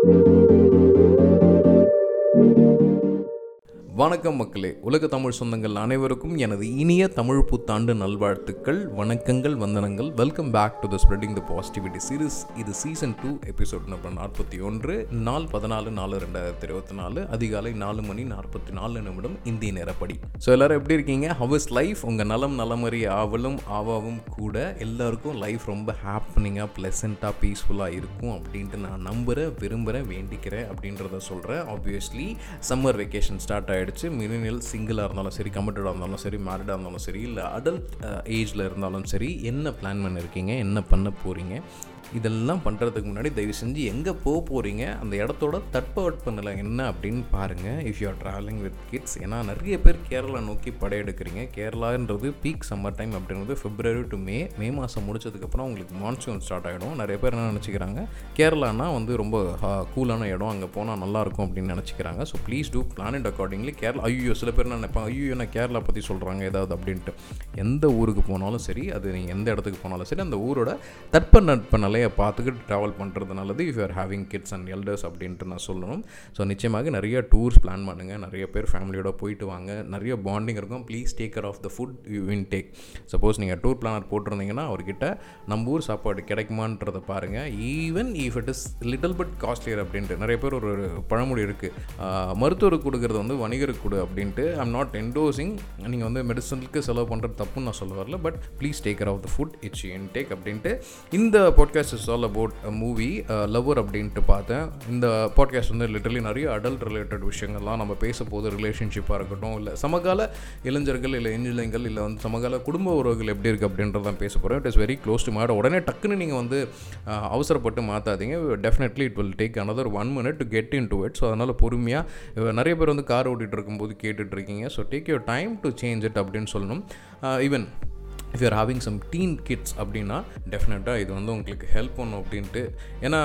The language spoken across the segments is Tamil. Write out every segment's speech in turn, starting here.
வணக்கம் மக்களே உலக தமிழ் சொந்தங்கள் அனைவருக்கும் எனது இனிய தமிழ் புத்தாண்டு நல்வாழ்த்துக்கள் வணக்கங்கள் வந்தனங்கள் welcome back to the spreading the positivity series இது சீசன் டூ எபிசோட் நம்பர் நாற்பத்தி ஒன்று நாள் பதினாலு நாலு ரெண்டாயிரத்தி இருபத்தி நாலு அதிகாலை நாலு மணி நாற்பத்தி நாலு நிமிடம் இந்திய நேரப்படி ஸோ எல்லாரும் எப்படி இருக்கீங்க ஹவ் இஸ் லைஃப் உங்கள் நலம் நலமறி ஆவலும் ஆவாவும் கூட எல்லாருக்கும் லைஃப் ரொம்ப ஹாப்பனிங்காக ப்ளசண்ட்டாக பீஸ்ஃபுல்லாக இருக்கும் அப்படின்ட்டு நான் நம்புகிறேன் விரும்புகிறேன் வேண்டிக்கிறேன் அப்படின்றத சொல்கிறேன் ஆப்வியஸ்லி சம்மர் வெக்கேஷன் ஸ்டார்ட் ஆகிடுச்சு மில்லினியல் சிங்கிளாக இருந்தாலும் சரி கமிட்டடாக இருந்தாலும் சரி மேரிடாக இருந்தாலும் சரி இல்லை அடல்ட் ஏஜில் இருந்தாலும் சரி என்ன பிளான் பண்ணியிருக்கீங்க என்ன பண்ண போகிறீங்க இதெல்லாம் பண்ணுறதுக்கு முன்னாடி தயவு செஞ்சு எங்கே போக போகிறீங்க அந்த இடத்தோட தட்பவெட்பநிலை என்ன அப்படின்னு பாருங்கள் if you are travelling with kids ஏன்னா நிறைய பேர் கேரளா நோக்கி படையெடுக்கிறீங்க கேரளான்றது பீக் சம்மர் டைம் அப்படின்றது பிப்ரவரி டு மே மே மாதம் முடிச்சதுக்கப்புறம் உங்களுக்கு மான்சூன் ஸ்டார்ட் ஆகிடும் நிறைய பேர் என்ன நினச்சிக்கிறாங்க கேரளானா வந்து ரொம்ப கூலான இடம் அங்கே போனால் நல்லாயிருக்கும் அப்படின்னு நினச்சிக்கிறாங்க so please do plan it accordingly Kerala ஐயோ சில பேர் என்ன நினைப்பாங்க ஐயோ நான் கேரளா பற்றி சொல்கிறாங்க ஏதாவது அப்படின்ட்டு எந்த ஊருக்கு போனாலும் சரி அது நீங்கள் எந்த இடத்துக்கு போனாலும் சரி அந்த ஊரோட தட்ப நட்ப நிலையை பார்த்துக்கிட்டு ட்ராவல் பண்ணுறது நல்லது if you're having kids and elders அப்படின்ட்டு நான் சொல்லணும் ஸோ நிச்சயமாக நிறைய டூர்ஸ் பிளான் பண்ணுங்கள் நிறைய பேர் ஃபேமிலியோட போயிட்டு வாங்க நிறைய பாண்டிங் இருக்கும் please take care of the food you intake suppose நீங்கள் டூர் பிளானர் போட்டிருந்தீங்கன்னா அவர்கிட்ட நம்ம ஊர் சாப்பாடு கிடைக்குமான்றதை பாருங்கள் even if it is little but costlier அப்படின்ட்டு நிறைய பேர் ஒரு ஒரு பழமொழி இருக்குது மருத்துவருக்கு கொடுக்குறது வந்து வணிகருக்கு கொடு அப்படின்ட்டு ஐம் நாட் என்டோசிங் நீங்கள் வந்து மெடிசனுக்கு செலவு பண்ணுறது தப்புன்னு நான் சொல்ல வரல but please take care of the food it's intake அப்படின்ட்டு இந்த podcast is all about movie lover அப்படின்ட்டு பார்த்தேன் இந்த பாட்காஸ்ட் வந்து லிட்டரலி நிறைய அடல்ட் ரிலேட்டட் விஷயங்கள்லாம் நம்ம பேச போது ரிலேஷன்ஷிப்பாக இருக்கட்டும் இல்லை சமகால இளைஞர்கள் இல்லை இளைஞர்கள் இல்லை வந்து சமகால குடும்ப உறவுகள் எப்படி இருக்குது அப்படின்றதான் பேச போகிறோம் it is very close to mad உடனே டக்குன்னு நீங்கள் வந்து அவசரப்பட்டு மாற்றாதீங்க definitely it will take another one minute to get into it so அதனால் பொறுமையாக நிறைய பேர் வந்து கார் ஓட்டிகிட்டு இருக்கும்போது கேட்டுட்டு இருக்கீங்க so take your time to change it அப்படின்னு சொல்லணும் even if you're having some teen kids அப்படின்னா டெஃபினட்டாக இது வந்து உங்களுக்கு ஹெல்ப் பண்ணும் அப்படின்ட்டு ஏன்னா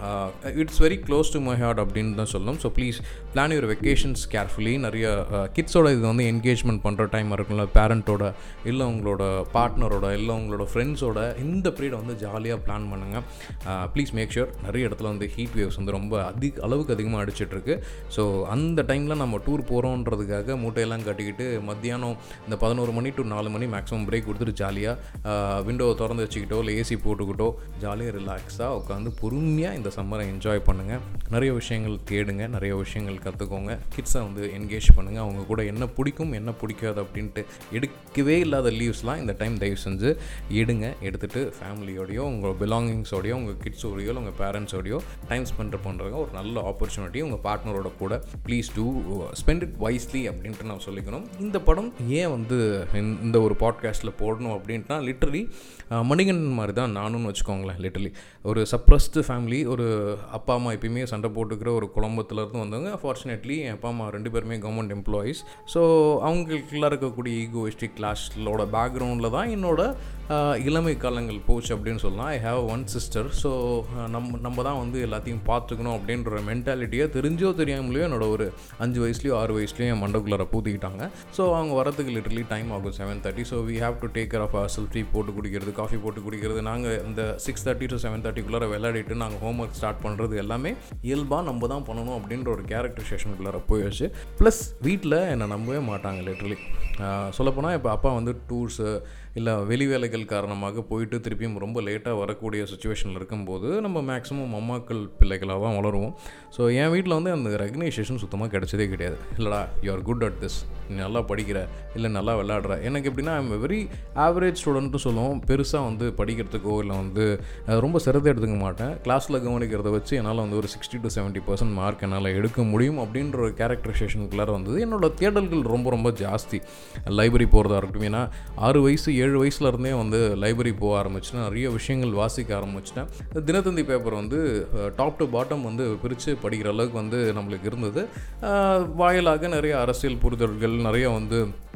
it's very close to my heart அப்படின்னு தான் சொல்லணும் so please plan your vacations carefully நிறைய கிட்ஸோட இது வந்து என்கேஜ்மெண்ட் பண்ணுற டைம் இருக்கும்ல பேரண்ட்டோட இல்லை உங்களோட பார்ட்னரோட இல்லை உங்களோட ஃப்ரெண்ட்ஸோட இந்த பீரியடை வந்து ஜாலியாக பிளான் பண்ணுங்கள் ப்ளீஸ் மேக் ஷூர் நிறைய இடத்துல வந்து ஹீட் வேவ்ஸ் வந்து ரொம்ப அதிக அளவுக்கு அதிகமாக அடிச்சிட்ருக்கு ஸோ அந்த டைமில் நம்ம டூர் போகிறோன்றதுக்காக மூட்டையெல்லாம் கட்டிக்கிட்டு மத்தியானம் இந்த பதினோரு மணி டு நாலு மணி மேக்ஸிமம் பிரேக் கொடுத்துட்டு ஜாலியாக விண்டோவை திறந்து வச்சுக்கிட்டோ இல்லை ஏசி போட்டுக்கிட்டோ ஜாலியாக ரிலாக்ஸாக உட்காந்து பொறுமையாக இந்த சம்மரை என்ஜாய் பண்ணுங்கள் நிறைய விஷயங்கள் தேடுங்க நிறைய விஷயங்கள் கற்றுக்கோங்க கிட்ஸை வந்து என்கேஜ் பண்ணுங்கள் அவங்க கூட என்ன பிடிக்கும் என்ன பிடிக்காது அப்படின்ட்டு எடுக்கவே இல்லாத லீவ்ஸ்லாம் இந்த டைம் தயவு செஞ்சு எடுங்க எடுத்துகிட்டு ஃபேமிலியோடையோ உங்கள் பிலாங்கிங்ஸோடையோ உங்கள் கிட்ஸோடையோ உங்கள் பேரண்ட்ஸோடையோ டைம் ஸ்பெண்ட் பண்ணுறதுக்கு ஒரு நல்ல ஆப்பர்ச்சுனிட்டி உங்கள் பார்ட்னரோட கூட please do spend it wisely அப்படின்ட்டு நான் சொல்லிக்கணும் இந்த படம் ஏன் வந்து இந்த ஒரு பாட்காஸ்ட்டில் போடணும் அப்படின்ட்டுனா லிட்டரலி மணிகண்டன் மாதிரி தான் நானும் வச்சுக்கோங்களேன் லிட்டரலி ஒரு சப்ரஸ்டு ஃபேமிலி ஒரு அப்பா அம்மா எப்பயுமே சண்டை போட்டுக்கிற ஒரு குடும்பத்துலேருந்து வந்தவங்க ஃபார்ச்சுனேட்லி என் அப்பா அம்மா ரெண்டு பேருமே கவர்மெண்ட் எம்ப்ளாயீஸ் ஸோ அவங்களுக்குலாம் இருக்கக்கூடிய ஈகோயிஸ்டிக் கிளாஸோட பேக்ரவுண்டில் தான் என்னோட இளமை காலங்கள் போச்சு அப்படின்னு சொல்லலாம் I have one sister so நம்ம நம்ம தான் வந்து எல்லாத்தையும் பார்த்துக்கணும் அப்படின்ற மென்டாலிட்டியை தெரிஞ்சோ தெரியாமலையோ என்னோட ஒரு அஞ்சு வயசுலையோ ஆறு வயசுலையும் என் மண்டக்குள்ளார பூத்திக்கிட்டாங்க ஸோ அவங்க வரத்துக்கு லிட்டரலி டைம் ஆகும் seven thirty so we have to take care of self tea போட்டு குடிக்கிறது காஃபி போட்டு குடிக்கிறது நாங்கள் இந்த சிக்ஸ் தேர்ட்டி டு செவன் தேர்ட்டிக்குள்ளார விளையாடிட்டு நாங்கள் ஹோம் ஒர்க் ஸ்டார்ட் பண்ணுறது எல்லாமே இயல்பாக நம்ம தான் பண்ணணும் அப்படின்ற ஒரு கேரக்டர் செஷனுக்குள்ளார போயிடுச்சு ப்ளஸ் வீட்டில் என்னை நம்பவே மாட்டாங்க லிட்டரலி சொல்லப்போனால் இப்போ அப்பா வந்து டூர்ஸு இல்லை வெளி வேலைகள் காரணமாக போயிட்டு திருப்பியும் ரொம்ப லேட்டாக வரக்கூடிய சுச்சுவேஷனில் இருக்கும்போது நம்ம மேக்ஸிமம் அம்மாக்கள் பிள்ளைகளாக தான் வளருவோம் ஸோ என் வீட்டில் வந்து அந்த ரெகனைசேஷன் சுத்தமாக கிடைச்சதே கிடையாது இல்லைடா you are good at this நீ நல்லா படிக்கிற இல்லை நல்லா விளையாடுற எனக்கு எப்படின்னா ஐம் வெரி ஆவரேஜ் ஸ்டூடெண்ட்டு சொல்லுவோம் பெருசாக வந்து படிக்கிறதுக்கோ இல்லை வந்து ரொம்ப சிரத்தை எடுத்துக்க மாட்டேன் கிளாஸில் கவனிக்கிறத வச்சு என்னால் வந்து ஒரு sixty to seventy percent mark என்னால் எடுக்க முடியும் அப்படின்ற ஒரு கேரக்டரைசேஷனுக்குள்ளார வந்தது என்னோட தேடல்கள் ரொம்ப ரொம்ப ஜாஸ்தி லைப்ரரி போகிறதா இருக்கட்டும் ஏன்னா ஆறு வயசு ஏழு வயசுல இருந்தே வந்து லைப்ரரி போக ஆரம்பிச்சிட்டேன் நிறைய விஷயங்கள் வாசிக்க ஆரம்பிச்சிட்டேன் தினத்தந்தி பேப்பர் வந்து டாப் டு பாட்டம் வந்து பிரித்து படிக்கிற அளவுக்கு வந்து நம்மளுக்கு இருந்தது வாயிலாக நிறைய அரசியல் புரிதல்கள் நிறைய வந்து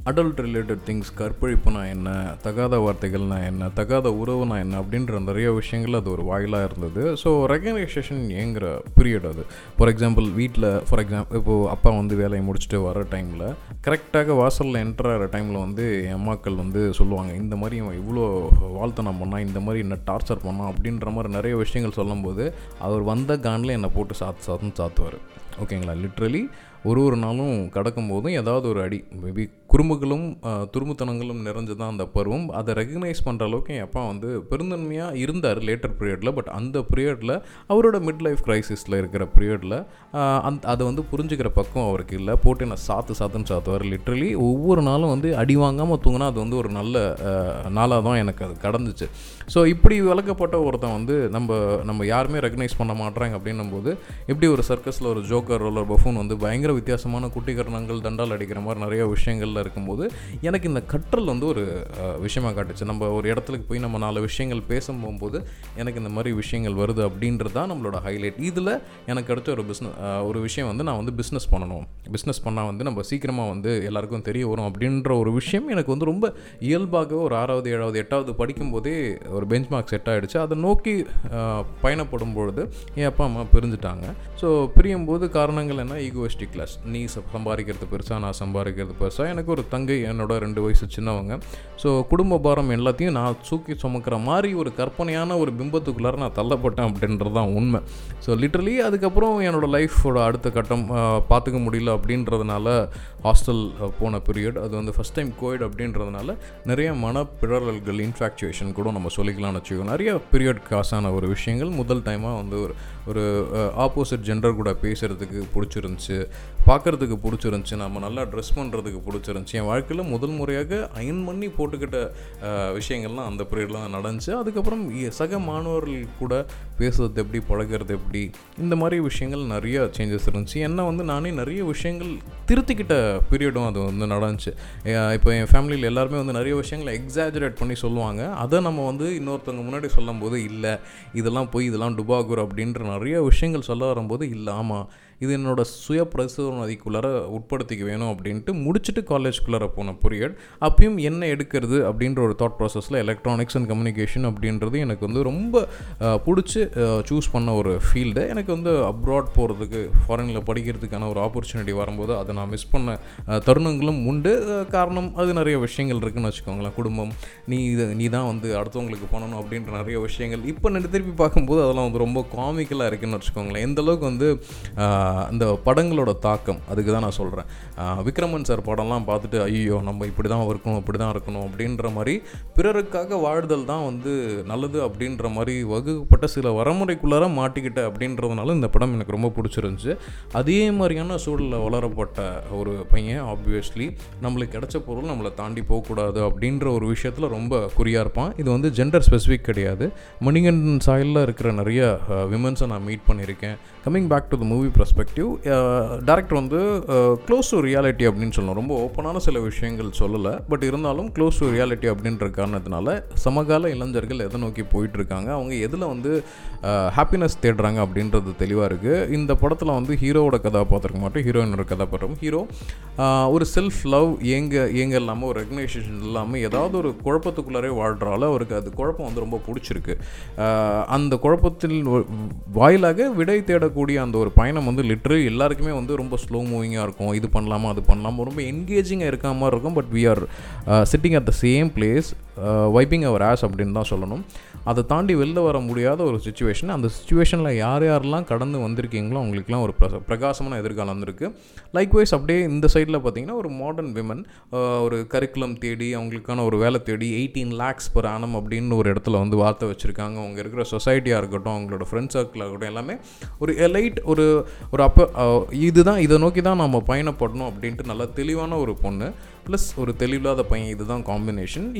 அடல்ட் ரிலேட்டட் திங்ஸ் கற்பழிப்புனா என்ன தகாத வார்த்தைகள்னா என்ன தகாத உறவுனா என்ன அப்படின்ற நிறைய விஷயங்கள் அது ஒரு வாயிலாக இருந்தது ஸோ ரெகனைசேஷன் ஏங்குற பீரியட் அது ஃபார் எக்ஸாம்பிள் வீட்டில் ஃபார் எக்ஸாம்பிள் இப்போது அப்பா வந்து வேலையை முடிச்சுட்டு வர டைமில் கரெக்டாக வாசலில் என்டர் ஆகிற டைமில் வந்து என் அம்மாக்கள் வந்து சொல்லுவாங்க இந்த மாதிரி இவன் இவ்வளோ வாழ்த்தனம் பண்ணான் இந்த மாதிரி என்ன டார்ச்சர் பண்ணான் அப்படின்ற மாதிரி நிறைய விஷயங்கள் சொல்லும்போது அவர் வந்த கானில் என்னை போட்டு சாத்து சாத்துன்னு சாத்துவார் ஓகேங்களா லிட்ரலி ஒரு ஒரு நாளும் கடக்கும்போதும் ஏதாவது ஒரு அடி மேபி குறும்புகளும் ஆஹ், துரும்புத்தனங்களும் நிறைஞ்சு தான் அந்த பருவம் அதை ரெகக்னைஸ் பண்ணுற அளவுக்கு என் அப்பா வந்து பெருந்தன்மையாக இருந்தார் லேட்டர் பீரியடில் பட் அந்த பீரியடில் அவரோட மிட் லைஃப் க்ரைசிஸில் இருக்கிற பீரியடில் அந்த அதை வந்து புரிஞ்சுக்கிற பக்கம் அவருக்கு இல்லை போட்டு என்ன சாத்து சாத்துன்னு சாத்துவார் லிட்ரலி ஒவ்வொரு நாளும் வந்து அடி வாங்காமல் தூங்கினா அது வந்து ஒரு நல்ல நாளாக தான் எனக்கு அது கடந்துச்சு ஸோ இப்படி விளக்கப்பட்ட ஒருத்தன் வந்து நம்ம நம்ம யாருமே ரெகனைஸ் பண்ண மாட்றாங்க அப்படின்னும் போது எப்படி ஒரு சர்க்கஸில் ஒரு ஜோக்கர் ரோலர் பஃபூன் வந்து பயங்கர வித்தியாசமான குட்டிகரணங்கள் தண்டால் அடிக்கிற மாதிரி நிறைய விஷயங்கள்ல இருக்கும்போது எனக்கு இந்த கற்றல் வந்து ஒரு அஹ், விஷயமா காட்டுச்சு நம்ம ஒரு இடத்துக்கு போய் நம்ம நாலு விஷயங்கள் பேச போகும்போது எனக்கு இந்த மாதிரி விஷயங்கள் வருது அப்படின்றது தான் நம்மளோட ஹைலைட் இதில் எனக்கு அடுத்த ஒரு பிஸ்னஸ் ஒரு விஷயம் வந்து நான் வந்து பிஸ்னஸ் பண்ணணும் பிஸ்னஸ் பண்ணால் வந்து நம்ம சீக்கிரமாக வந்து எல்லாருக்கும் தெரிய வரும் அப்படின்ற ஒரு விஷயம் எனக்கு வந்து ரொம்ப இயல்பாகவே ஒரு ஆறாவது ஏழாவது எட்டாவது படிக்கும்போதே ஒரு பெஞ்ச் மார்க் செட் ஆகிடுச்சு அதை நோக்கி அஹ், பயணப்படும் பொழுது என் அப்பா அம்மா பிரிஞ்சுட்டாங்க ஸோ பிரியும் போது காரணங்கள் என்ன ஈகோஸ்டிக் கிளாஸ் நீ ச- சம்பாதிக்கிறது பெருசாக நான் சம்பாதிக்கிறது பெருசாக எனக்கு ஒரு தங்கை என்னோட ரெண்டு வயசு சின்னவங்க ஸோ குடும்ப பாரம் எல்லாத்தையும் நான் தூக்கி சுமக்கிற மாதிரி ஒரு கற்பனையான ஒரு பிம்பத்துக்குள்ளார நான் தள்ளப்பட்டேன் அப்படின்றது தான் உண்மை ஸோ லிட்ரலி அதுக்கப்புறம் என்னோடய லைஃபோட அடுத்த கட்டம் அஹ், பார்த்துக்க முடியல அப்படின்றதுனால ஹாஸ்டல் போன பீரியட் அது வந்து ஃபஸ்ட் டைம் கோவிட் அப்படின்றதுனால நிறைய மனப்பிழறல்கள் இன்ஃபேக்சுவேஷன் கூட நம்ம சொல்லிக்கலாம்னு வச்சுக்கோங்க நிறைய பீரியட் காசான ஒரு விஷயங்கள் முதல் டைமாக வந்து ஒரு ஒரு ஆப்போசிட் ஜெண்டர் கூட பேசுகிறதுக்கு பிடிச்சிருந்துச்சு பார்க்குறதுக்கு பிடிச்சிருந்துச்சு நம்ம நல்லா ட்ரெஸ் பண்ணுறதுக்கு பிடிச்சிருந்துச்சு என் வாழ்க்கையில் முதல் முறையாக அயன் பண்ணி போட்டுக்கிட்ட அஹ், விஷயங்கள்லாம் அந்த பீரியடில் தான் நடந்துச்சு அதுக்கப்புறம் இ- சக மாணவர்கள் கூட பேசுறது எப்படி பழகுறது எப்படி இந்த மாதிரி விஷயங்கள் நிறைய சேஞ்சஸ் இருந்துச்சு என்ன வந்து நானே நிறைய விஷயங்கள் திருத்திக்கிட்ட பீரியடும் அது வந்து நடந்துச்சு அஹ், இப்போ என் ஃபேமிலியில் எல்லாருமே வந்து நிறைய விஷயங்களை எக்ஸாஜரேட் பண்ணி சொல்லுவாங்க அதை நம்ம வந்து இன்னொருத்தவங்க முன்னாடி சொல்லும்போது இல்லை இதெல்லாம் போய் இதெல்லாம் டுபாகூர் அப்படின்ற நிறைய விஷயங்கள் சொல்ல வரும்போது இல்லை ஆமாம் இது என்னோட சுய பிரசுரதிக்குள்ளார உட்படுத்திக்க வேணும் அப்படின்ட்டு முடிச்சுட்டு காலேஜ்குள்ளார போன பீரியட் அப்பயும் என்ன எடுக்கிறது அப்படின்ற ஒரு தாட் ப்ராசஸில் எலக்ட்ரானிக்ஸ் அண்ட் கம்யூனிகேஷன் அப்படின்றது எனக்கு வந்து ரொம்ப அஹ், பிடிச்சி சூஸ் பண்ண ஒரு ஃபீல்டு எனக்கு வந்து அப்ராட் போகிறதுக்கு ஃபாரினில் படிக்கிறதுக்கான ஒரு ஆப்பர்ச்சுனிட்டி வரும்போது அதை நான் மிஸ் பண்ண அஹ், தருணங்களும் உண்டு அஹ், காரணம் அது நிறைய விஷயங்கள் இருக்குன்னு வச்சுக்கோங்களேன் குடும்பம் நீ இது நீ தான் வந்து அடுத்தவங்களுக்கு பண்ணணும் அப்படின்ற நிறைய விஷயங்கள் இப்போ நான் திருப்பி பார்க்கும்போது அதெல்லாம் வந்து ரொம்ப காமிக்கலாக இருக்குன்னு வச்சுக்கோங்களேன் எந்த அளவுக்கு வந்து ஆஹ், அந்த படங்களோட தாக்கம் அதுக்கு தான் நான் சொல்கிறேன் விக்ரமன் சார் படம்லாம் பார்த்துட்டு ஐயோ நம்ம இப்படி தான் இருக்கணும் இப்படி தான் இருக்கணும் அப்படின்ற மாதிரி பிறருக்காக வாழ்தல் தான் வந்து நல்லது அப்படின்ற மாதிரி வகுக்கப்பட்ட சில வரமுறைக்குள்ளார மாட்டிக்கிட்ட அப்படின்றதுனால இந்த படம் எனக்கு ரொம்ப பிடிச்சிருந்துச்சு அதே மாதிரியான சூழலில் வளரப்பட்ட ஒரு பையன் ஆப்வியஸ்லி நம்மளுக்கு கிடைச்ச பொருள் நம்மளை தாண்டி போகக்கூடாது அப்படின்ற ஒரு விஷயத்தில் ரொம்ப குறியாக இருப்பான் இது வந்து ஜெண்டர் ஸ்பெசிஃபிக் கிடையாது மணிகண்டன் சாயலில் இருக்கிற நிறைய விமன்ஸை நான் மீட் பண்ணியிருக்கேன் coming back to the movie perspective director வந்து க்ளோஸ் டு ரியாலிட்டி அப்படின்னு சொல்லணும் ரொம்ப ஓப்பனான சில விஷயங்கள் சொல்லலை பட் இருந்தாலும் க்ளோஸ் டு ரியாலிட்டி அப்படின்ற காரணத்தினால சமகால இளைஞர்கள் எதை நோக்கி போயிட்டு இருக்காங்க அவங்க எதில் வந்து ஹாப்பினஸ் தேடுறாங்க அப்படின்றது தெளிவாக இருக்குது இந்த படத்தில் வந்து ஹீரோவோட கதாபாத்திரம் மட்டும் ஹீரோயினோட கதாபாத்திரம் ஹீரோ ஒரு செல்ஃப் லவ் ஏங்க ஏங்க இல்லாமல் ஒரு ரெகனைசேஷன் இல்லாமல் ஏதாவது ஒரு குழப்பத்துக்குள்ளாரே வாழ்கிறால அவருக்கு அது குழப்பம் வந்து ரொம்ப பிடிச்சிருக்கு ஆஹ் அந்த குழப்பத்தில் வ- வாயிலாக விடை தேடக்கூடிய அந்த ஒரு பயணம் வந்து லிட்ரலி எல்லாருக்குமே வந்து ரொம்ப ஸ்லோ மூவிங்காக இருக்கும் இது பண்ணலாமா அது பண்ணலாமா ரொம்ப என்கேஜிங்காக இருக்க மாதிரி இருக்கும் but we are sitting at the same place wiping our ass அப்படின்னு தான் சொல்லணும் அதை தாண்டி வெளில வர முடியாத ஒரு சுச்சுவேஷன் அந்த சுச்சுவேஷனில் யார் யாரெல்லாம் கடந்து வந்திருக்கீங்களோ அவங்களுக்குலாம் ஒரு பிரச பிரகாசமான எதிர்காலம் வந்திருக்கு லைக்வைஸ் அப்படியே இந்த சைடில் பார்த்தீங்கன்னா ஒரு மாடர்ன் விமன் ஒரு கரிக்குலம் தேடி அவங்களுக்கான ஒரு வேலை தேடி எயிட்டீன் லேக்ஸ் per annum அப்படின்னு ஒரு இடத்துல வந்து வார்த்தை வச்சுருக்காங்க அவங்க இருக்கிற சொசைட்டியாக இருக்கட்டும் அவங்களோட ஃப்ரெண்ட் சர்க்கிள் ஆகட்டும் எல்லாமே ஒரு எலைட் ஒரு ஒரு அப்போ இதுதான் இதை நோக்கி தான் நம்ம பயணப்படணும் அப்படின்ட்டு நல்ல தெளிவான ஒரு பொண்ணு ப்ளஸ் ஒரு தெளிவில்லாத பையன் இதுதான் காம்பினேஷன் இவங்க ஒரு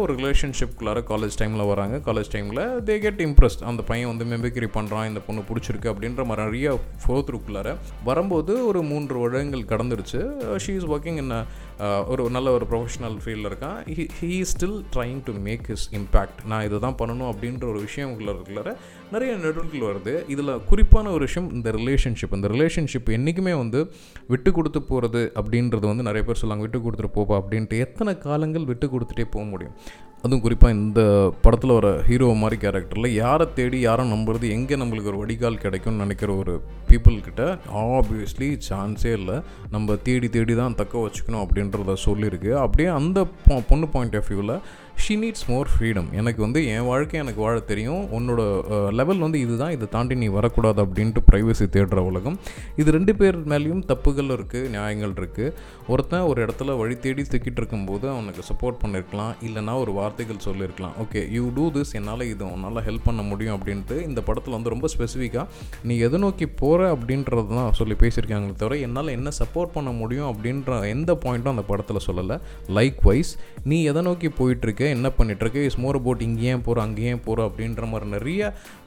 ஒரு ரிலேஷன்ஷிப்குள்ளார காலேஜ் டைமில் வராங்க காலேஜ் டைமில் தே கெட் இம்ப்ரெஸ்ட் அந்த பையன் வந்து மெமிக்ரி பண்ணுறான் இந்த பொண்ணு பிடிச்சிருக்கு அப்படின்ற மாதிரி நிறைய ஃபோத்ருக்குள்ளார வரும்போது ஒரு மூன்று வருடங்கள் கடந்துருச்சு ஷீ இஸ் ஒர்க்கிங் இன் ஒரு நல்ல ஒரு ப்ரொஃபஷனல் ஃபீல்டில் இருக்கான் he still trying to make his impact நான் இதை தான் பண்ணணும் அப்படின்ற ஒரு விஷயம் உள்ள இருக்குள்ளார நிறைய நெடுகள் வருது இதில் குறிப்பான ஒரு விஷயம் இந்த ரிலேஷன்ஷிப் இந்த ரிலேஷன்ஷிப் என்றைக்குமே வந்து விட்டு கொடுத்து போகிறது அப்படின்றது வந்து நிறைய பேர் சொல்லுவாங்க விட்டு கொடுத்துட்டு போப்பா அப்படின்ட்டு எத்தனை காலங்கள் விட்டு கொடுத்துட்டே போக முடியும் அதுவும் குறிப்பாக இந்த படத்தில் வர ஹீரோ மாதிரி கேரக்டரில் யாரை தேடி யாரை நம்புறது எங்கே நம்மளுக்கு ஒரு வடிகால் கிடைக்கும்னு நினைக்கிற ஒரு பீப்புள்கிட்ட ஆப்வியஸ்லி சான்ஸே இல்லை நம்ம தேடி தேடி தான் தக்க வச்சுக்கணும் அப்படின்றத சொல்லியிருக்கு அப்படியே அந்த பொ- பொண்ணு பாயிண்ட் ஆஃப் வியூவில் ஷீ நீட்ஸ் மோர் ஃப்ரீடம் எனக்கு வந்து என் வாழ்க்கை எனக்கு வாழ தெரியும் உன்னோட லெவல் வந்து இதுதான் இதை தாண்டி நீ வரக்கூடாது அப்படின்ட்டு ப்ரைவசி தேடுற உலகம் இது ரெண்டு பேர் மேலேயும் தப்புகள் இருக்குது நியாயங்கள் இருக்குது ஒருத்தன் ஒரு இடத்துல வழி தேடி திக்கிட்டு இருக்கும்போது அவனுக்கு சப்போர்ட் பண்ணியிருக்கலாம் இல்லைனா ஒரு வார்த்தைகள் சொல்லியிருக்கலாம் ஓகே யூ டூ திஸ் என்னால் இது உன்னால் ஹெல்ப் பண்ண முடியும் அப்படின்ட்டு இந்த படத்தில் வந்து ரொம்ப ஸ்பெசிஃபிக்காக நீ எதை நோக்கி போகிற அப்படின்றது தான் சொல்லி பேசியிருக்காங்களே தவிர என்னால் என்ன சப்போர்ட் பண்ண முடியும் அப்படின்ற எந்த பாயிண்ட்டும் அந்த படத்தில் சொல்லலை லைக் வைஸ் நீ எதை நோக்கி போயிட்டுருக்க என்ன பண்ணிகிட்ருக்க இஸ் மோர் அபவுட் இங்கே ஏன் போகிற அங்கே ஏன் போகிற அப்படின்ற மாதிரி நிறைய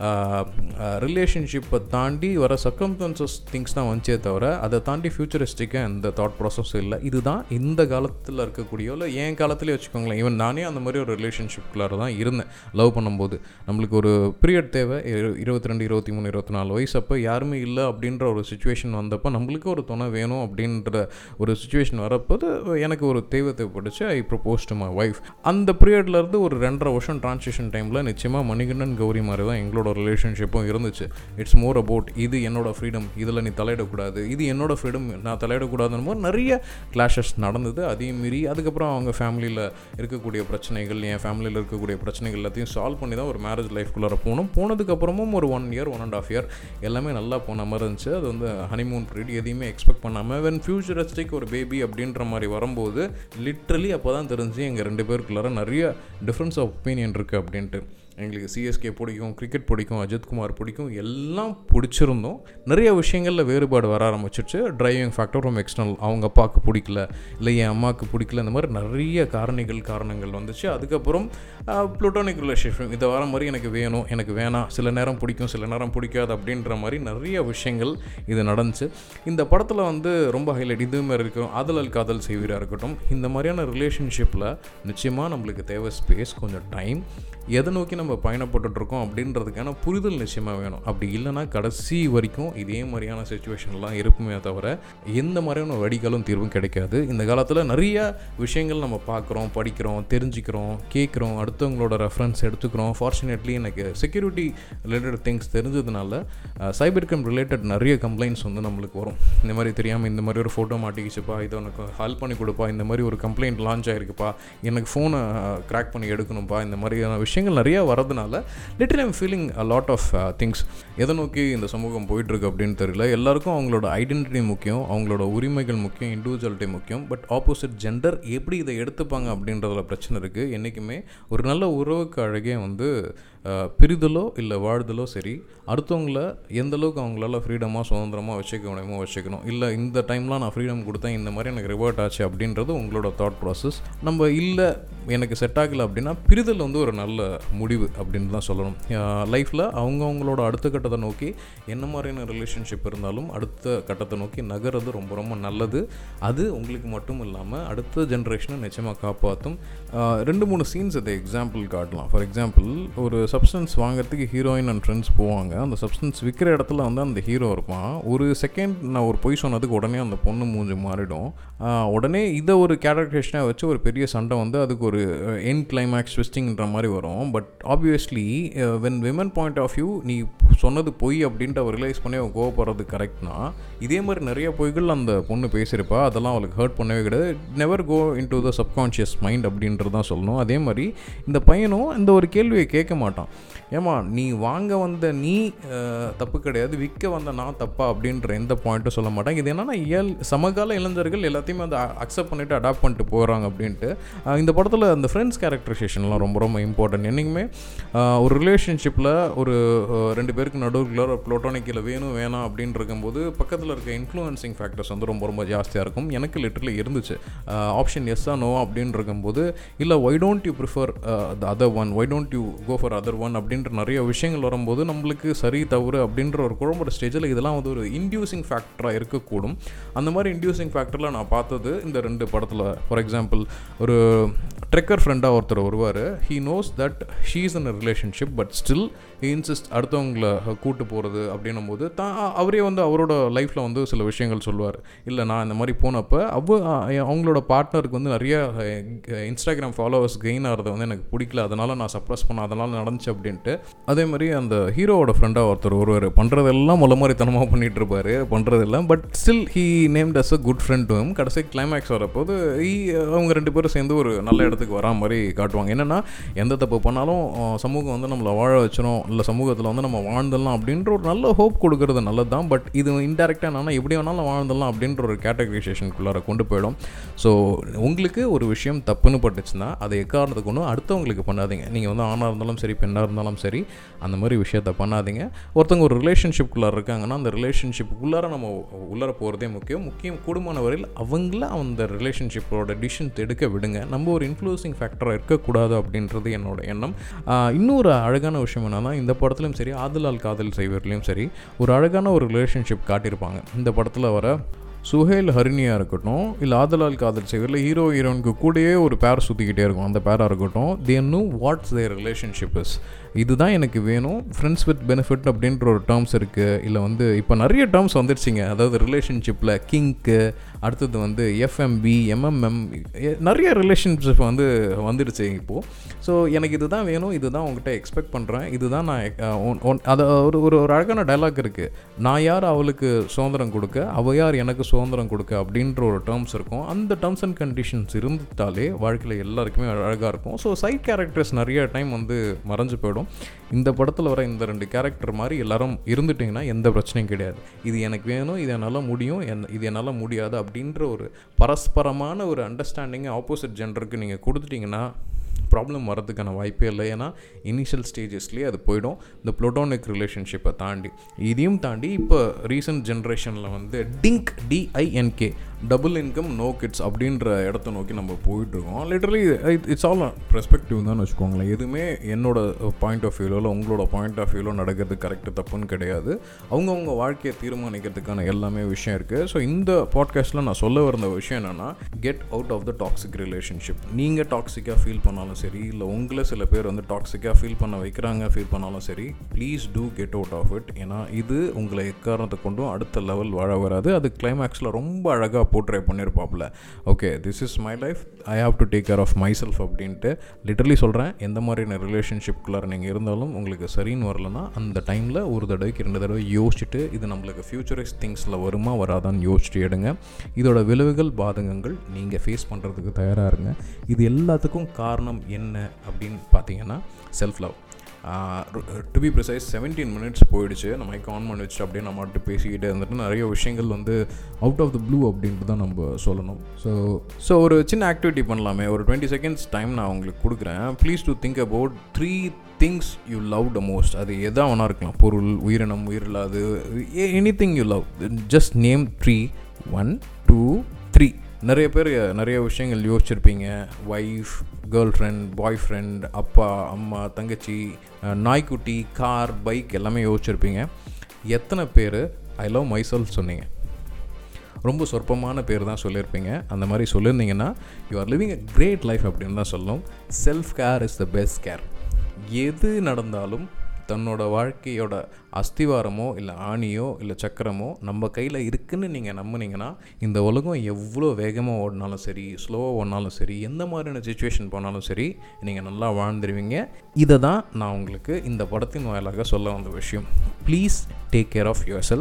ரிலேஷன்ஷிப்பை தாண்டி வர சர்க்கம்டன்சஸ் திங்ஸ் தான் வந்துச்சே தவிர அதை தாண்டி ஃபியூச்சரிஸ்டிக்காக எந்த தாட் ப்ராசஸும் இல்லை இதுதான் இந்த காலத்தில் இருக்கக்கூடிய இல்லை என் காலத்துலேயே வச்சுக்கோங்களேன் ஈவன் நானே அந்த மாதிரி ஒரு ரிலேஷன்ஷிப்குள்ளார தான் இருந்தேன் லவ் பண்ணும்போது நம்மளுக்கு ஒரு பீரியட் தேவை இரு- இருபத்தி ரெண்டு இருபத்தி மூணு இருபத்தி நாலு வயசு அப்போ யாருமே இல்லை அப்படின்ற ஒரு சுச்சுவேஷன் வந்தப்போ நம்மளுக்கு ஒரு துணை வேணும் அப்படின்ற ஒரு சுச்சுவேஷன் வரப்போது எனக்கு ஒரு தேவை தேவைப்பட்டுச்சு I propose to my wife அந்த பீரியட்லேருந்து ஒரு ரெண்டரை வருஷம் ட்ரான்சிஷன் டைமில் நிச்சயமாக மணிகண்டன் கௌரி மாதிரி தான் எங்களோட ரிலேஷன்ஷிப்பும் இருந்துச்சு இட்ஸ் மோர் அபவுட் இது என்னோட ஃப்ரீடம் இதில் நீ தலையிடக்கூடாது இது என்னோட ஃப்ரீடம் நான் தலையிடக்கூடாதுன்னு போது நிறைய கிளாஷஸ் நடந்தது அதையும் மீறி அதுக்கப்புறம் அவங்க ஃபேமிலியில் இருக்கக்கூடிய பிரச்சனைகள் என் ஃபேமிலியில் இருக்கக்கூடிய பிரச்சனைகள் எல்லாத்தையும் சால்வ் பண்ணி தான் ஒரு மேரேஜ் லைஃப்குள்ளார போனோம் போனதுக்கப்புறமும் ஒரு one year one and half year எல்லாமே நல்லா போன மாதிரி இருந்துச்சு அது வந்து ஹனிமூன் பீரியட் எதையுமே எக்ஸ்பெக்ட் பண்ணாமல் வென் ஃபியூச்சரிஸ்டிக் ஒரு பேபி அப்படின்ற மாதிரி வரும்போது லிட்ரலி அப்போ தான் தெரிஞ்சு எங்கள் ரெண்டு பேருக்குள்ளார நிறைய டிஃப்ரென்ஸ் ஆஃப் ஒப்பீனியன் இருக்குது அப்படின்ட்டு எங்களுக்கு சிஎஸ்கே பிடிக்கும் கிரிக்கெட் பிடிக்கும் அஜித்குமார் பிடிக்கும் எல்லாம் பிடிச்சிருந்தோம் நிறைய விஷயங்களில் வேறுபாடு வர ஆரம்பிச்சிருச்சு டிரைவிங் ஃபேக்டர் ஃப்ரம் எக்ஸ்டர்னல் அவங்க அப்பாவுக்கு பிடிக்கல இல்லை என் அம்மாவுக்கு பிடிக்கல இந்த மாதிரி நிறைய காரணிகள் காரணங்கள் வந்துச்சு அதுக்கப்புறம் ப்ளூட்டோனிக் ரிலேஷன்ஷிப் இதை வர மாதிரி எனக்கு வேணும் எனக்கு வேணாம் சில நேரம் பிடிக்கும் சில நேரம் பிடிக்காது அப்படின்ற மாதிரி நிறைய விஷயங்கள் இது நடந்துச்சு இந்த படத்தில் வந்து ரொம்ப ஹைலைட் இது மாதிரி இருக்கும் ஆதலல் காதல் செய்வீராக இருக்கட்டும் இந்த மாதிரியான ரிலேஷன்ஷிப்பில் நிச்சயமாக நம்மளுக்கு தேவை ஸ்பேஸ் கொஞ்சம் டைம் எதை நோக்கி நம்ம பயணப்பட்டுட்ருக்கோம் அப்படின்றதுக்கான புரிதல் நிச்சயமாக வேணும் அப்படி இல்லைன்னா கடைசி வரைக்கும் இதே மாதிரியான சுச்சுவேஷன்லாம் இருக்குமே தவிர எந்த மாதிரியான வடிகாலும் தீர்வும் கிடைக்காது இந்த காலத்தில் நிறைய விஷயங்கள் நம்ம பார்க்குறோம் படிக்கிறோம் தெரிஞ்சுக்கிறோம் கேட்குறோம் அடுத்தவங்களோட ரெஃபரன்ஸ் எடுத்துக்கிறோம் ஃபார்ச்சுனேட்லி எனக்கு செக்யூரிட்டி ரிலேட்டட் திங்ஸ் தெரிஞ்சதுனால சைபர் கிரைம் ரிலேட்டட் நிறைய கம்ப்ளைண்ட்ஸ் வந்து நம்மளுக்கு வரும் இந்த மாதிரி தெரியாமல் இந்த மாதிரி ஒரு ஃபோட்டோ மாட்டிக்கிச்சுப்பா இதை உனக்கு ஹெல்ப் பண்ணி கொடுப்பா இந்த மாதிரி ஒரு கம்ப்ளைண்ட் லான்ச் ஆகிருக்குப்பா எனக்கு ஃபோனை கிராக் பண்ணி எடுக்கணும்ப்பா இந்த மாதிரியான விஷயங்கள் நிறைய வரதுனால little I'm feeling a lot of things எதை நோக்கி இந்த சமூகம் போயிட்டுருக்கு அப்படின்னு தெரியல எல்லாருக்கும் அவங்களோட ஐடென்டிட்டி முக்கியம் அவங்களோட உரிமைகள் முக்கியம் இண்டிவிஜுவலிட்டி முக்கியம் பட் ஆப்போசிட் ஜெண்டர் எப்படி இதை எடுத்துப்பாங்க அப்படின்றதுல பிரச்சனை இருக்குது என்றைக்குமே ஒரு நல்ல உறவுக்கு அழகே வந்து அஹ், பிரிதலோ இல்லை வாழ்தலோ சரி அடுத்தவங்கள எந்த அளவுக்கு அவங்களால ஃப்ரீடமாக சுதந்திரமாக வச்சுக்க முடியுமோ வச்சுக்கணும் இல்லை இந்த டைம்லாம் நான் ஃப்ரீடம் கொடுத்தேன் இந்த மாதிரி எனக்கு ரிவர்ட் ஆச்சு அப்படின்றது உங்களோட தாட் ப்ராசஸ் நம்ம இல்லை எனக்கு செட் ஆகலை அப்படின்னா பிரிதல் வந்து ஒரு நல்ல முடிவு அப்படின்னு தான் சொல்லணும் லைஃப்பில் அவங்கவுங்களோட அடுத்த கட்டத்தை நோக்கி என்ன மாதிரியான ரிலேஷன்ஷிப் இருந்தாலும் அடுத்த கட்டத்தை நோக்கி நகர்றது ரொம்ப ரொம்ப நல்லது அது உங்களுக்கு மட்டும் இல்லாமல் அடுத்த ஜென்ரேஷனை நிச்சயமாக காப்பாற்றும் ஆஹ் ரெண்டு மூணு சீன்ஸ் இதை எக்ஸாம்பிள் காட்டலாம் ஃபார் எக்ஸாம்பிள் ஒரு சப்ஸ்டன்ஸ் வாங்குறதுக்கு ஹீரோயின் அண்ட் ஃப்ரெண்ட்ஸ் போவாங்க அந்த சப்ஸ்டன்ஸ் விற்கிற இடத்துல வந்து அந்த ஹீரோ இருப்பான் ஒரு செகண்ட் நான் ஒரு பொய் சொன்னதுக்கு உடனே அந்த பொண்ணு மூஞ்சி மாறிடும் ஆஹ் உடனே இதை ஒரு கேரக்டரேஷனாக வச்சு ஒரு பெரிய சண்டை வந்து அதுக்கு ஒரு என் கிளைமேக்ஸ் ட்விஸ்டிங்ன்ற மாதிரி வரும் but obviously when women point of view நீ சொன்னது பொய் அப்படின்ட்டு அவள் ரிலைஸ் பண்ணி அவள் கோவப்படுறது கரெக்ட்னா இதே மாதிரி நிறைய பொய்கள் அந்த பொண்ணு பேசியிருப்பா அதெல்லாம் அவளுக்கு ஹர்ட் பண்ணவே கிடையாது never go into the subconscious mind அப்படின்றது தான் சொல்லணும் அதே மாதிரி இந்த பையனும் இந்த ஒரு கேள்வியை கேட்க மாட்டான் மாட்டான் ஏமா நீ வாங்க வந்த நீ அஹ், தப்பு கிடையாது விற்க வந்த நான் தப்பா அப்படின்ற எந்த பாயிண்ட்டும் சொல்ல மாட்டாங்க இது என்னன்னா இயல் சமகால இளைஞர்கள் எல்லாத்தையுமே வந்து அக்செப்ட் பண்ணிட்டு அடாப்ட் பண்ணிட்டு போகிறாங்க அப்படின்ட்டு அஹ், இந்த படத்தில் அந்த ஃப்ரெண்ட்ஸ் கேரக்டரைசேஷன்லாம் ரொம்ப ரொம்ப இம்பார்ட்டன்ட் என்றைக்குமே அஹ், ஒரு ரிலேஷன்ஷிப்பில் ஒரு அஹ், ரெண்டு பேருக்கு நடுவுக்குள்ள ஒரு ப்ளோட்டானிக்கில் வேணும் வேணாம் அப்படின்னு இருக்கும்போது பக்கத்தில் இருக்க இன்ஃப்ளூயன்சிங் ஃபேக்டர்ஸ் வந்து ரொம்ப ரொம்ப ஜாஸ்தியாக இருக்கும் எனக்கு லிட்டரலி இருந்துச்சு ஆப்ஷன் எஸ்ஸா நோ அப்படின்னு இருக்கும்போது இல்லை why don't you prefer the other one why don't you go for other one அப்படின்ற நிறைய விஷயங்கள் வரும்போது நம்மளுக்கு சரி தவறு அப்படின்ற ஒரு குழம்போட ஸ்டேஜில் இதெல்லாம் வந்து ஒரு இன்டியூசிங் ஃபேக்டராக இருக்கக்கூடும் அந்த மாதிரி இன்டியூசிங் ஃபேக்டரில் நான் பார்த்தது இந்த ரெண்டு படத்தில் ஃபார் எக்ஸாம்பிள் ஒரு ட்ரெக்கர் ஃப்ரெண்டாக ஒருத்தர் வருவார் he knows that she's in relationship but still insist அடுத்தவங்கள கூட்டு போகிறது அப்படின்னும் போது தான் அவரே வந்து அவரோட லைஃப்பில் வந்து சில விஷயங்கள் சொல்லுவார் இல்லை நான் இந்த மாதிரி போனப்போ அவ அவங்களோட பார்ட்னருக்கு வந்து நிறைய இன்ஸ்டாகிராம் ஃபாலோவர்ஸ் கெயின் ஆகிறது வந்து எனக்கு பிடிக்கல அதனால் நான் சப்ரஸ் பண்ண அதனால் நடந்துச்சு அப்படின்ட்டு அதே மாதிரி அந்த ஹீரோவோட ஃப்ரெண்டாக ஒருத்தர் ஒருவர் பண்ணுறதெல்லாம் முள்ள மாதிரி தனமாக பண்ணிகிட்டு இருப்பார் பண்ணுறதெல்லாம் but still he named as a good friend டும் கடைசி கிளைமேக்ஸ் வரப்போது he- அவங்க ரெண்டு பேரும் சேர்ந்து ஒரு நல்ல இடத்துக்கு வரா மாதிரி காட்டுவாங்க என்னென்னா எந்த தப்பு பண்ணாலும் அஹ், சமூகம் வந்து நம்மளை வாழ வச்சிரும் இல்லை சமூகத்தில் வந்து நம்ம வாழ்ந்துடலாம் அப்படின்ற ஒரு நல்ல ஹோப் கொடுக்கறது நல்லது தான் பட் இது இன்டெரக்டாக என்னன்னா எப்படி வேணாலும் வாழ்ந்துடலாம் அப்படின்ற ஒரு கேட்டகரைசேஷனுக்குள்ளார கொண்டு போயிடும் ஸோ உங்களுக்கு ஒரு விஷயம் தப்புன்னு பட்டுச்சுன்னா அதை எக்காரணத்தை கொண்டு அடுத்தவங்களுக்கு பண்ணாதீங்க நீங்கள் வந்து ஆணாக இருந்தாலும் சரி பெண்ணாக இருந்தாலும் சரி அந்த மாதிரி விஷயத்த பண்ணாதீங்க ஒருத்தவங்க ஒரு ரிலேஷன்ஷிப்குள்ளார இருக்காங்கன்னா அந்த ரிலேஷன்ஷிப்புக்குள்ளார நம்ம உள்ளார போகிறதே முக்கியம் முக்கியம் கூடுமான வரையில் அவங்கள அந்த ரிலேஷன்ஷிப்போட டிசிஷன் எடுக்க விடுங்க நம்ம ஒரு இன்ஃப்ளூசிங் ஃபேக்டராக இருக்கக்கூடாது அப்படின்றது என்னோட எண்ணம் ஆஹ் இன்னொரு அழகான விஷயம் என்னன்னா இந்த படத்துலையும் சரி ஆதலால் காதல் செய்வர்லேயும் சரி ஒரு அழகான ஒரு ரிலேஷன்ஷிப் காட்டியிருப்பாங்க இந்த படத்தில் வர சுஹேல் ஹரிணியாக இருக்கட்டும் இல்லை ஆதலால் காதல் செய்வரில் ஹீரோ ஹீரோனுக்கு கூடயே ஒரு பேர் சுற்றிக்கிட்டே இருக்கும் அந்த பேராக இருக்கட்டும் they know what's their relationship is இதுதான் எனக்கு வேணும் ஃப்ரெண்ட்ஸ் வித் பெனிஃபிட் அப்படின்ற ஒரு டேர்ம்ஸ் இருக்குது இல்லை வந்து இப்போ நிறைய டேர்ம்ஸ் வந்துடுச்சிங்க அதாவது ரிலேஷன்ஷிப்பில் கிங்க்கு அடுத்தது வந்து எஃப்எம்பி எம்எம்எம் நிறைய ரிலேஷன்ஷிப் வந்து வந்துடுச்சு இப்போது ஸோ எனக்கு இதுதான் வேணும் இதுதான் உங்ககிட்ட எக்ஸ்பெக்ட் பண்ணுறேன் இதுதான் நான் அஹ், உன்- உன்- அது ஒரு ஒரு ஒரு அழகான டைலாக் இருக்குது நான் யார் அவளுக்கு சுதந்திரம் கொடுக்க அவள் யார் எனக்கு சுதந்திரம் கொடுக்க அப்படின்ற ஒரு டேர்ம்ஸ் இருக்கும் அந்த டேர்ம்ஸ் அண்ட் கண்டிஷன்ஸ் இருந்துட்டாலே வாழ்க்கையில் எல்லாருக்குமே அழகாக இருக்கும் ஸோ சைட் கேரக்டர்ஸ் நிறைய டைம் வந்து மறைஞ்சு போயிடும் இந்த படத்தில் வர இந்த ரெண்டு கேரக்டர் மாதிரி எல்லாரும் இருந்துட்டிங்கன்னா எந்த பிரச்சனையும் கிடையாது இது எனக்கு வேணும் இது என்னால் முடியும் என் இது என்னால் முடியாது அப்படின்ற ஒரு பரஸ்பரமான ஒரு அண்டர்ஸ்டாண்டிங்கை ஆப்போசிட் ஜெண்டருக்கு நீங்கள் கொடுத்துட்டிங்கன்னா ப்ராப்ளம் வரதுக்கான வாய்ப்பே இல்லை ஏன்னா இனிஷியல் ஸ்டேஜஸ்லேயே அது போயிடும் இந்த ப்ளூட்டோனிக் ரிலேஷன்ஷிப்பை தாண்டி இதையும் தாண்டி இப்போ ரீசெண்ட் ஜென்ரேஷனில் வந்து dink D I N K double income no kids அப்படின்ற இடத்த நோக்கி நம்ம போயிட்டுருக்கோம் லிட்டரலி இட்ஸ் ஆல் ரெஸ்பெக்டிவ் தான் வச்சுக்கோங்களேன் எதுவுமே என்னோட பாயிண்ட் ஆஃப் வியூவில் இல்லை உங்களோட பாயிண்ட் ஆஃப் வியூவில் நடக்கிறது கரெக்டு தப்புன்னு கிடையாது அவங்கவுங்க வாழ்க்கையை தீர்மானிக்கிறதுக்கான எல்லாமே விஷயம் இருக்குது ஸோ இந்த பாட்காஸ்ட்டில் நான் சொல்ல வந்த விஷயம் என்னென்னா get out of the toxic relationship நீங்கள் டாக்ஸிக்காக ஃபீல் பண்ணாலும் சரி இல்லை உங்களை சில பேர் வந்து டாக்ஸிக்காக ஃபீல் பண்ண வைக்கிறாங்க ஃபீல் பண்ணாலும் சரி please do get out of it ஏன்னா இது உங்களை எக்காரணத்தை கொண்டும் அடுத்த லெவல் வாழ வராது அது கிளைமேக்ஸில் ரொம்ப அழகாக போர்ட்ரே பண்ணியிருப்பாப்புல okay this is my life I have to take care of myself அப்படின்ட்டு லிட்டரலி சொல்கிறேன் எந்த மாதிரியான ரிலேஷன்ஷிப்குள்ளார நீங்கள் இருந்தாலும் உங்களுக்கு சரின்னு வரலன்னா அந்த டைமில் ஒரு தடவைக்கு ரெண்டு தடவை யோசிச்சுட்டு இது நம்மளுக்கு ஃபியூச்சரைஸ் திங்ஸில் வருமா வராதான்னு யோசிச்சுட்டு எடுங்க இதோட விளைவுகள் பாதகங்கள் நீங்கள் ஃபேஸ் பண்ணுறதுக்கு தயாராக இருங்க இது எல்லாத்துக்கும் காரணம் என்ன அப்படின்னு பார்த்தீங்கன்னா self love to be precise seventeen minutes போயிடுச்சு நம்ம மைக் ஆன் பண்ணி வச்சுட்டு அப்படியே நம்ம மட்டும் பேசிக்கிட்டே இருந்துட்டு நிறைய விஷயங்கள் வந்து அவுட் ஆஃப் த ப்ளூ அப்படின்ட்டு தான் நம்ம சொல்லணும் ஸோ ஸோ ஒரு சின்ன ஆக்டிவிட்டி பண்ணலாமே ஒரு டுவெண்ட்டி செகண்ட்ஸ் டைம் நான் உங்களுக்கு கொடுக்குறேன் please to think about three things you love the most அது எதா வேணா இருக்கலாம் பொருள் உயிரினம் உயிரில்லாது anything you love just name three one two three நிறைய பேர் நிறைய விஷயங்கள் யோசிச்சிருப்பீங்க wife girlfriend boyfriend அப்பா அம்மா தங்கச்சி அஹ், நாய்க்குட்டி கார் பைக் எல்லாமே யோசிச்சிருப்பீங்க எத்தனை பேர் ஐ லவ் மைசெல்ஃப் சொன்னீங்க ரொம்ப சொற்பமான பேர் தான் சொல்லியிருப்பீங்க அந்த மாதிரி சொல்லியிருந்தீங்கன்னா you are living a great life அப்படின்னு தான் சொல்லணும் self care is the best care எது நடந்தாலும் தன்னோட வாழ்க்கையோட அஸ்திவாரமோ இல்லை ஆணியோ இல்லை சக்கரமோ நம்ம கையில் இருக்குன்னு நீங்கள் நம்புனீங்கன்னா இந்த உலகம் எவ்வளோ வேகமாக ஓடினாலும் சரி ஸ்லோவாக ஓடினாலும் சரி எந்த மாதிரியான சுச்சுவேஷன் போனாலும் சரி நீங்கள் நல்லா வாழ்ந்துருவீங்க இதை தான் நான் உங்களுக்கு இந்த படத்தின் வாயிலாக சொல்ல வந்த விஷயம் please take care of yourself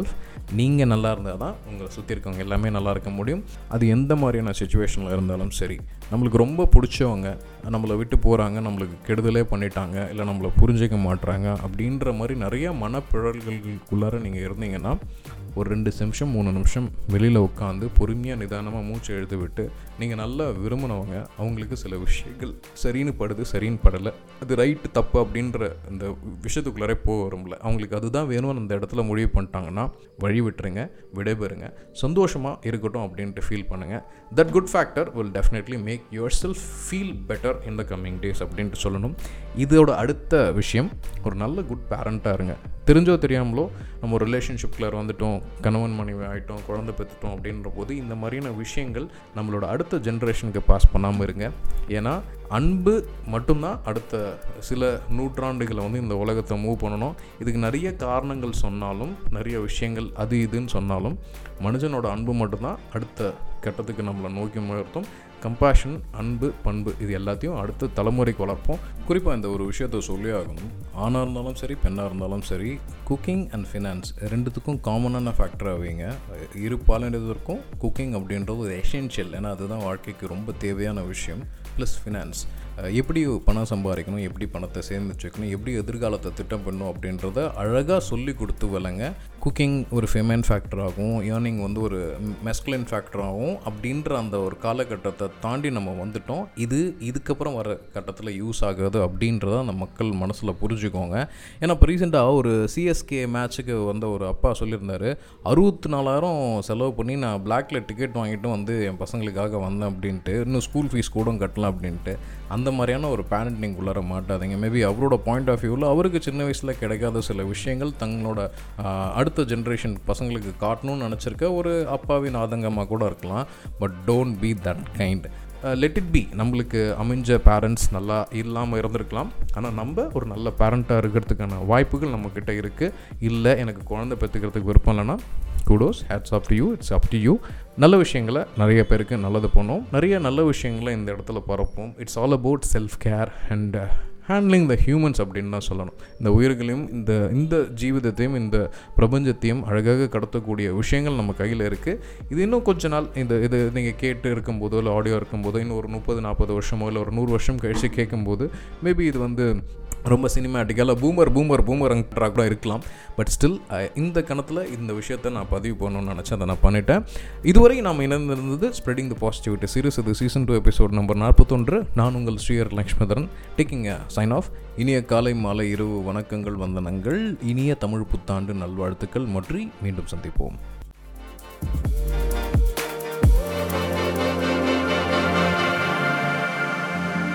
நீங்கள் நல்லா இருந்தால் தான் உங்களை சுற்றி இருக்கவங்க எல்லாமே நல்லா இருக்க முடியும் அது எந்த மாதிரியான சுச்சுவேஷனில் இருந்தாலும் சரி நம்மளுக்கு ரொம்ப பிடிச்சவங்க நம்மளை விட்டு போகிறாங்க நம்மளுக்கு கெடுதலே பண்ணிட்டாங்க இல்லை நம்மளை புரிஞ்சிக்க மாட்றாங்க அப்படின்ற மாதிரி நிறைய மனப்பிழல்களுக்குள்ளார நீங்கள் இருந்தீங்கன்னா ஒரு ரெண்டு நிமிஷம் மூணு நிமிஷம் வெளியில் உட்காந்து பொறுமையாக நிதானமாக மூச்சை எழுத்து விட்டு நீங்கள் நல்லா விரும்பினவங்க அவங்களுக்கு சில விஷயங்கள் சரின்னு படுது சரின்னு படலை அது ரைட்டு தப்பு அப்படின்ற இந்த விஷயத்துக்குள்ளாரே போக வரும்ல அவங்களுக்கு அதுதான் வேணும்னு அந்த இடத்துல முடிவு பண்ணிட்டாங்கன்னா வழி விட்டுருங்க விடைபெறுங்க சந்தோஷமாக இருக்கட்டும் அப்படின்ட்டு ஃபீல் பண்ணுங்கள் that good factor will definitely make yourself feel better in the coming days அப்படின்ட்டு சொல்லணும் இதோட அடுத்த விஷயம் ஒரு நல்ல குட் பேரண்ட்டாக இருங்க தெரிஞ்சோ தெரியாமலோ நம்ம ஒரு ரிலேஷன்ஷிப்பில் வந்துட்டோம் கணவன் மனைவி ஆகிட்டோம் குழந்தை பெற்றுட்டோம் அப்படின்ற போது இந்த மாதிரியான விஷயங்கள் நம்மளோட அடுத்த ஜென்ரேஷனுக்கு பாஸ் பண்ணாமல் இருங்க ஏன்னா அன்பு மட்டும்தான் அடுத்த சில நூற்றாண்டுகளை வந்து இந்த உலகத்தை மூவ் பண்ணணும் இதுக்கு நிறைய காரணங்கள் சொன்னாலும் நிறைய விஷயங்கள் அது இதுன்னு சொன்னாலும் மனுஷனோட அன்பு மட்டும்தான் அடுத்த கட்டத்துக்கு நம்மளை நோக்கி முயர்த்தும் கம்பேஷன் அன்பு பண்பு இது எல்லாத்தையும் அடுத்த தலைமுறைக்கு வளர்ப்போம் குறிப்பாக இந்த ஒரு விஷயத்த சொல்லி ஆகணும் ஆணாக இருந்தாலும் சரி பெண்ணாக இருந்தாலும் சரி குக்கிங் அண்ட் ஃபினான்ஸ் ரெண்டுத்துக்கும் காமனான ஃபேக்டராக வைங்க இரு பாலினத்திற்கும் குக்கிங் அப்படின்றது ஒரு எசென்ஷியல் ஏன்னா அதுதான் வாழ்க்கைக்கு ரொம்ப தேவையான விஷயம் ப்ளஸ் ஃபினான்ஸ் எப்படி பணம் சம்பாதிக்கணும் எப்படி பணத்தை சேர்ந்து வச்சுக்கணும் எப்படி எதிர்காலத்தை திட்டம் பண்ணணும் அப்படின்றத அழகாக சொல்லி கொடுத்து வளங்க குக்கிங் ஒரு ஃபெமன் ஃபேக்டராகவும் ஏர்னிங் வந்து ஒரு மெஸ்குலின் ஃபேக்டராகவும் அப்படின்ற அந்த ஒரு காலகட்டத்தை தாண்டி நம்ம வந்துட்டோம் இது இதுக்கப்புறம் வர கட்டத்தில் யூஸ் ஆகுது அப்படின்றத அந்த மக்கள் மனசில் புரிஞ்சுக்கோங்க ஏன்னா இப்போ ரீசெண்டாக ஒரு சிஎஸ்கே மேட்ச்சுக்கு வந்த ஒரு அப்பா சொல்லியிருந்தார் அறுபத்தி நாலாயிரம் செலவு பண்ணி நான் பிளாக்ல டிக்கெட் வாங்கிட்டு வந்து என் பசங்களுக்காக வந்தேன் அப்படின்ட்டு இன்னும் ஸ்கூல் ஃபீஸ் கூட கட்டலாம் அப்படின்ட்டு அந்த மாதிரியான ஒரு பேரண்டிங் உள்ளார மாட்டாதீங்க மேபி அவரோட பாயிண்ட் ஆஃப் வியூவில் அவருக்கு சின்ன வயசில் கிடைக்காத சில விஷயங்கள் தங்களோட அடுத்த ஜென்ரேஷன் பசங்களுக்கு காட்டணும்னு நினச்சிருக்க ஒரு அப்பாவின் ஆதங்கமாக கூட இருக்கலாம் but don't be that kind let it be நம்மளுக்கு அமைஞ்ச பேரண்ட்ஸ் நல்லா இல்லாமல் இருந்திருக்கலாம் ஆனால் நம்ம ஒரு நல்ல பேரண்ட்டாக இருக்கிறதுக்கான வாய்ப்புகள் நம்மக்கிட்ட இருக்குது இல்லை எனக்கு குழந்தை பெற்றுக்கிறதுக்கு விருப்பம் இல்லைன்னா kudos hats off to you it's up to you நல்ல விஷயங்களை நிறைய பேருக்கு நல்லது பண்ணும் நிறைய நல்ல விஷயங்களை இந்த இடத்துல பரப்போம் it's all about self care and handling the humans அப்படின்னு தான் சொல்லணும் இந்த உயிர்களையும் இந்த இந்த ஜீவிதத்தையும் இந்த பிரபஞ்சத்தையும் அழகாக கடத்தக்கூடிய விஷயங்கள் நம்ம கையில் இருக்குது இது இன்னும் கொஞ்ச நாள் இந்த இது நீங்கள் கேட்டு இருக்கும்போதோ இல்லை ஆடியோ இருக்கும்போதோ இன்னும் ஒரு முப்பது நாற்பது வருஷமோ இல்லை ஒரு நூறு வருஷம் கழித்து கேட்கும்போது மேபி இது வந்து ரொம்ப சினிமேட்டிக்காக பூமர் பூமர் பூமரங்கிறாக கூட இருக்கலாம் பட் ஸ்டில் இந்த கணத்தில் இந்த விஷயத்தை நான் பதிவு பண்ணணும்னு நினச்சேன் அதை நான் பண்ணிட்டேன் இதுவரை நாம் இணைந்திருந்தது ஸ்ப்ரெடிங் த பாசிட்டிவிட்டி சீரிஸ் இது சீசன் டூ எபிசோட் நம்பர் நாற்பத்தொன்று நான் உங்கள் Sriyar Lakshmatharan taking sign off இனிய காலை மாலை இரவு வணக்கங்கள் வந்தனங்கள் இனிய தமிழ் புத்தாண்டு நல்வாழ்த்துக்கள் மற்றும் மீண்டும் சந்திப்போம்